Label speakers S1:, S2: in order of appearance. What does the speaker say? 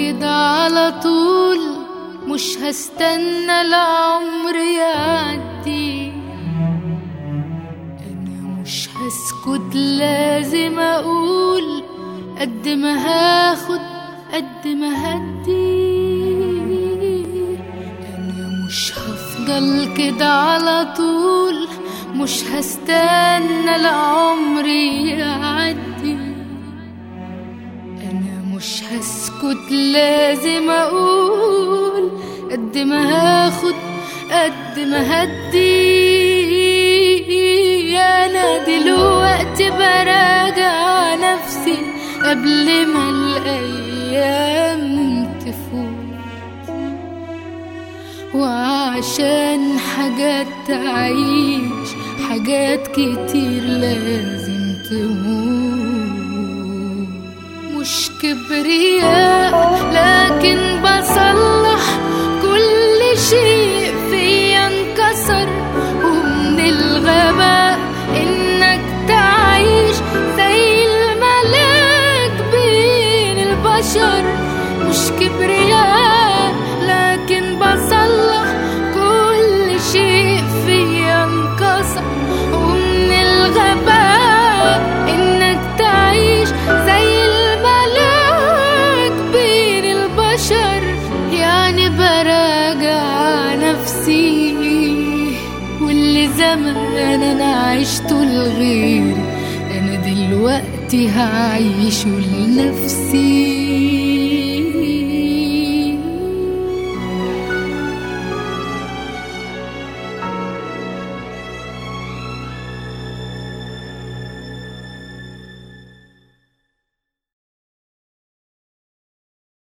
S1: كده على طول مش هستنى العمر يعدي انا مش هسكت لازم اقول قد ما هاخد قد ما هدي انا مش هفضل كده على طول مش هستنى العمر يعدي انا مش هسكت لازم اقول قد ما هاخد قد ما هدي انا دلوقتي براجع نفسي قبل ما الايام تفوت وعشان حاجات تعيش حاجات كتير لازم تموت مش كبرياء لكن بصلح كل شيء فيا انكسر ومن الغباء انك تعيش زي الملاك بين البشر مش كبرياء لكن بصلح كل شيء فيا انكسر ومن الغباء انك تعيش زي الملاك بين البشر يعني براجع نفسي واللي زمان انا عشته لغيري انا دلوقتي هعيشه لنفسي